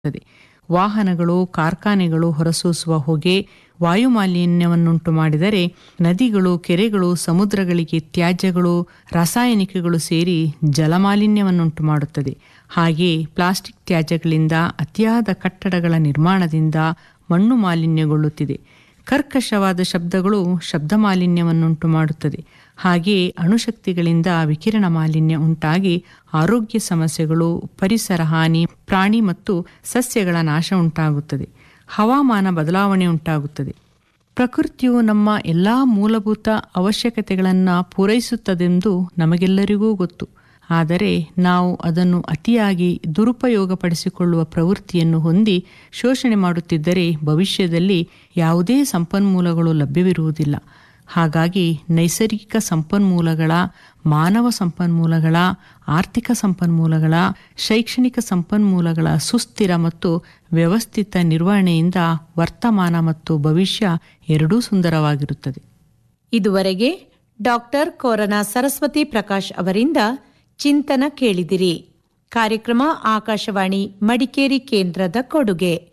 ಮಾಡುತ್ತದೆ ವಾಹನಗಳು ಕಾರ್ಖಾನೆಗಳು ಹೊರಸೂಸುವ ಹೊಗೆ ವಾಯು ಮಾಲಿನ್ಯವನ್ನುಂಟು ಮಾಡಿದರೆ ನದಿಗಳು ಕೆರೆಗಳು ಸಮುದ್ರಗಳಿಗೆ ತ್ಯಾಜ್ಯಗಳು ರಾಸಾಯನಿಕಗಳು ಸೇರಿ ಜಲಮಾಲಿನ್ಯವನ್ನುಂಟು ಮಾಡುತ್ತದೆ ಹಾಗೆಯೇ ಪ್ಲಾಸ್ಟಿಕ್ ತ್ಯಾಜ್ಯಗಳಿಂದ ಅತಿಯಾದ ಕಟ್ಟಡಗಳ ನಿರ್ಮಾಣದಿಂದ ಮಣ್ಣು ಮಾಲಿನ್ಯಗೊಳ್ಳುತ್ತಿದೆ ಕರ್ಕಶವಾದ ಶಬ್ದಗಳು ಶಬ್ದ ಮಾಲಿನ್ಯವನ್ನುಂಟು ಮಾಡುತ್ತದೆ ಹಾಗೆಯೇ ಅಣುಶಕ್ತಿಗಳಿಂದ ವಿಕಿರಣ ಮಾಲಿನ್ಯ ಉಂಟಾಗಿ ಆರೋಗ್ಯ ಸಮಸ್ಯೆಗಳು ಪರಿಸರ ಹಾನಿ ಪ್ರಾಣಿ ಮತ್ತು ಸಸ್ಯಗಳ ನಾಶ ಉಂಟಾಗುತ್ತದೆ ಹವಾಮಾನ ಬದಲಾವಣೆ ಉಂಟಾಗುತ್ತದೆ ಪ್ರಕೃತಿಯು ನಮ್ಮ ಎಲ್ಲ ಮೂಲಭೂತ ಅವಶ್ಯಕತೆಗಳನ್ನು ಪೂರೈಸುತ್ತದೆಂದು ನಮಗೆಲ್ಲರಿಗೂ ಗೊತ್ತು ಆದರೆ ನಾವು ಅದನ್ನು ಅತಿಯಾಗಿ ದುರುಪಯೋಗಪಡಿಸಿಕೊಳ್ಳುವ ಪ್ರವೃತ್ತಿಯನ್ನು ಹೊಂದಿ ಶೋಷಣೆ ಮಾಡುತ್ತಿದ್ದರೆ ಭವಿಷ್ಯದಲ್ಲಿ ಯಾವುದೇ ಸಂಪನ್ಮೂಲಗಳು ಲಭ್ಯವಿರುವುದಿಲ್ಲ ಹಾಗಾಗಿ ನೈಸರ್ಗಿಕ ಸಂಪನ್ಮೂಲಗಳ ಮಾನವ ಸಂಪನ್ಮೂಲಗಳ ಆರ್ಥಿಕ ಸಂಪನ್ಮೂಲಗಳ ಶೈಕ್ಷಣಿಕ ಸಂಪನ್ಮೂಲಗಳ ಸುಸ್ಥಿರ ಮತ್ತು ವ್ಯವಸ್ಥಿತ ನಿರ್ವಹಣೆಯಿಂದ ವರ್ತಮಾನ ಮತ್ತು ಭವಿಷ್ಯ ಎರಡೂ ಸುಂದರವಾಗಿರುತ್ತದೆ ಇದುವರೆಗೆ ಡಾಕ್ಟರ್ ಕೋರನ ಸರಸ್ವತಿ ಪ್ರಕಾಶ್ ಅವರಿಂದ ಚಿಂತನ ಕೇಳಿದಿರಿ ಕಾರ್ಯಕ್ರಮ ಆಕಾಶವಾಣಿ ಮಡಿಕೇರಿ ಕೇಂದ್ರದ ಕೊಡುಗೆ